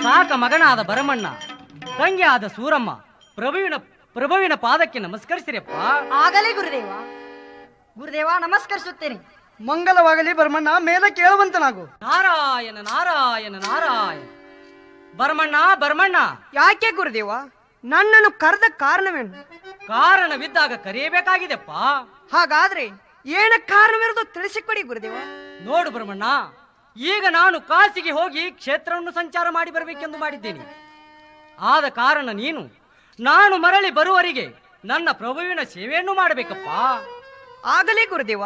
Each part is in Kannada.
ಸಾಕ ಮಗನಾದ ಭರಮಣ್ಣ ತಂಗಿಯಾದ ಸೂರಮ್ಮ ಪ್ರಭುವಿನ ಪ್ರಭುವಿನ ಪಾದಕ್ಕೆ ನಮಸ್ಕರಿಸಿರಪ್ಪ ಆಗಲೇ ಗುರುದೇವ ಗುರುದೇವ ನಮಸ್ಕರಿಸುತ್ತೇನೆ ಮಂಗಲವಾಗಲಿ ಭರಮಣ್ಣ ಮೇಲೆ ಕೇಳುವಂತನಾಗು ನಾರಾಯಣ ನಾರಾಯಣ ನಾರಾಯಣ ಭರಮಣ್ಣ ಭರಮಣ್ಣ ಯಾಕೆ ಗುರುದೇವ ನನ್ನನ್ನು ಕರೆದ ಕಾರಣವೇನು ಕಾರಣವಿದ್ದಾಗ ಕರೆಯಬೇಕಾಗಿದೆಪ್ಪ ಹಾಗಾದ್ರೆ ಏನ ಕಾರಣವಿರೋದು ತಿಳಿಸಿಕೊಡಿ ಗುರುದೇವ ನೋಡು ಭರಮಣ್ಣ ಈಗ ನಾನು ಕಾಸಿಗೆ ಹೋಗಿ ಕ್ಷೇತ್ರವನ್ನು ಸಂಚಾರ ಮಾಡಿ ಬರಬೇಕೆಂದು ಮಾಡಿದ್ದೇನೆ ಆದ ಕಾರಣ ನೀನು ನಾನು ಮರಳಿ ಬರುವವರೆಗೆ ನನ್ನ ಪ್ರಭುವಿನ ಸೇವೆಯನ್ನು ಮಾಡಬೇಕಪ್ಪ ಆಗಲೇ ಗುರುದೇವ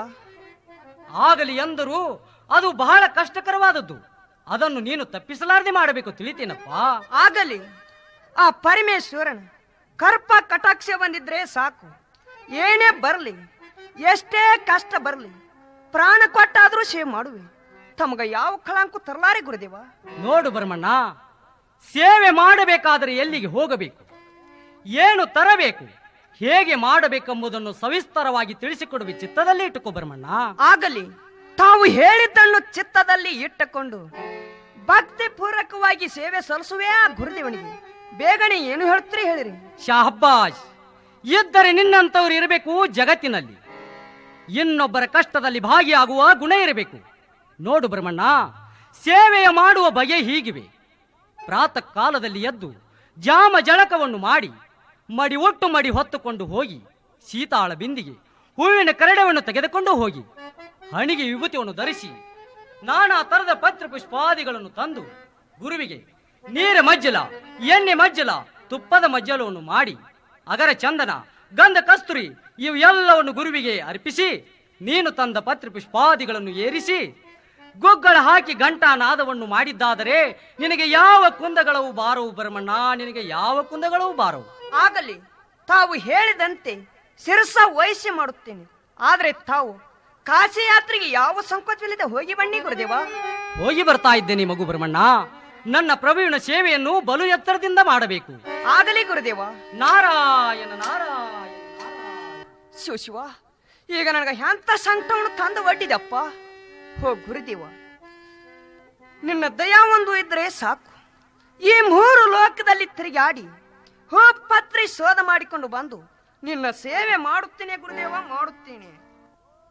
ಆಗಲಿ ಎಂದರೂ ಅದು ಬಹಳ ಕಷ್ಟಕರವಾದದ್ದು ಅದನ್ನು ನೀನು ತಪ್ಪಿಸಲಾರದೆ ಮಾಡಬೇಕು ತಿಳಿತೇನಪ್ಪ ಆಗಲಿ ಆ ಪರಮೇಶ್ವರನ ಕರ್ಪ ಕಟಾಕ್ಷ ಬಂದಿದ್ರೆ ಸಾಕು ಏನೇ ಬರಲಿ ಎಷ್ಟೇ ಕಷ್ಟ ಬರಲಿ ಪ್ರಾಣ ಕೊಟ್ಟಾದ್ರೂ ಸೇವೆ ಮಾಡುವೆ ತಮಗ ಯಾವ ಕಳಂಕು ತರಲಾರೆ ಗುರುದೇವ ನೋಡು ಭರಮಣ್ಣ ಸೇವೆ ಮಾಡಬೇಕಾದರೆ ಎಲ್ಲಿಗೆ ಹೋಗಬೇಕು ಏನು ತರಬೇಕು ಹೇಗೆ ಮಾಡಬೇಕೆಂಬುದನ್ನು ಸವಿಸ್ತರವಾಗಿ ತಿಳಿಸಿಕೊಡುವೆ ಚಿತ್ತದಲ್ಲಿ ಇಟ್ಟುಕೋ ಭರಮಣ್ಣ ಆಗಲಿ ತಾವು ಹೇಳಿದ್ದನ್ನು ಚಿತ್ತದಲ್ಲಿ ಇಟ್ಟುಕೊಂಡು ಭಕ್ತಿ ಪೂರ್ವಕವಾಗಿ ಸೇವೆ ಸಲ್ಲಿಸುವೆ ಆ ಗುರುದೇವನಿಗೆ ಬೇಗನೆ ಏನು ಹೇಳ್ತೀರಿ ಹೇಳಿರಿ ಶಾಹಬ್ಬಾಜ್ ಇದ್ದರೆ ನಿನ್ನಂತವ್ರು ಇರಬೇಕು ಜಗತ್ತಿನಲ್ಲಿ ಇನ್ನೊಬ್ಬರ ಕಷ್ಟದಲ್ಲಿ ಭಾಗಿಯಾಗುವ ಗುಣ ಇರಬೇಕು ನೋಡು ಬ್ರಹ್ಮಣ್ಣ ಸೇವೆಯ ಮಾಡುವ ಬಗೆ ಹೀಗಿವೆ ಪ್ರಾತಃ ಕಾಲದಲ್ಲಿ ಎದ್ದು ಜಾಮ ಜಳಕವನ್ನು ಮಾಡಿ ಮಡಿ ಒಟ್ಟು ಮಡಿ ಹೊತ್ತುಕೊಂಡು ಹೋಗಿ ಸೀತಾಳ ಬಿಂದಿಗೆ ಹೂವಿನ ಕರಡವನ್ನು ತೆಗೆದುಕೊಂಡು ಹೋಗಿ ಹಣಿಗೆ ವಿಭೂತಿಯನ್ನು ಧರಿಸಿ ನಾನಾ ತರದ ಪತ್ರ ಪುಷ್ಪಾದಿಗಳನ್ನು ತಂದು ಗುರುವಿಗೆ ನೀರ ಮಜ್ಜಲ ಎಣ್ಣೆ ಮಜ್ಜಲ ತುಪ್ಪದ ಮಜ್ಜಲವನ್ನು ಮಾಡಿ ಅಗರ ಚಂದನ ಗಂಧ ಕಸ್ತೂರಿ ಇವು ಎಲ್ಲವನ್ನು ಗುರುವಿಗೆ ಅರ್ಪಿಸಿ ನೀನು ತಂದ ಪತ್ರ ಪುಷ್ಪಾದಿಗಳನ್ನು ಏರಿಸಿ ಗುಗ್ಗಳ ಹಾಕಿ ಘಂಟಾ ನಾದವನ್ನು ಮಾಡಿದ್ದಾದರೆ ನಿನಗೆ ಯಾವ ಕುಂದಗಳವು ಬಾರವು ಬರಮಣ್ಣ ನಿನಗೆ ಯಾವ ಕುಂದಗಳವು ಬಾರವು ಆಗಲಿ ತಾವು ಹೇಳಿದಂತೆ ಶಿರಸ ವಹಿಸಿ ಮಾಡುತ್ತೇನೆ ಆದ್ರೆ ತಾವು ಕಾಶಿ ಯಾತ್ರೆಗೆ ಯಾವ ಸಂಕೋಚವಿಲ್ಲದೆ ಹೋಗಿ ಬನ್ನಿ ಗುರುದೇವ ಹೋಗಿ ಬರ್ತಾ ಇದ್ದೇನೆ ಮಗು ಬ್ರಹ್ಮಣ್ಣ ನನ್ನ ಪ್ರಭುವಿನ ಸೇವೆಯನ್ನು ಬಲು ಎತ್ತರದಿಂದ ಮಾಡಬೇಕು ಆಗಲಿ ಗುರುದೇವ ನಾರಾಯಣ ನಾರಾಯಣ ನಾರಾಯಣ. ಶಿವ ಶಿವ ಈಗ ನನಗೆ ಎಂತ ಸಂಕಟವನ್ನು ತಂದು ಒಡ್ಡಿದಪ್ಪ ಹೋ ಗುರುದೇವ ನಿನ್ನ ದಯಾ ಒಂದು ಇದ್ರೆ ಸಾಕು ಈ ಮೂರು ಲೋಕದಲ್ಲಿ ತಿರುಗಾಡಿ ಹೋ ಪತ್ರಿ ಶೋಧ ಮಾಡಿಕೊಂಡು ಬಂದು ನಿನ್ನ ಸೇವೆ ಮಾಡುತ್ತೇನೆ ಗುರುದೇವ ಮಾಡುತ್ತೇನೆ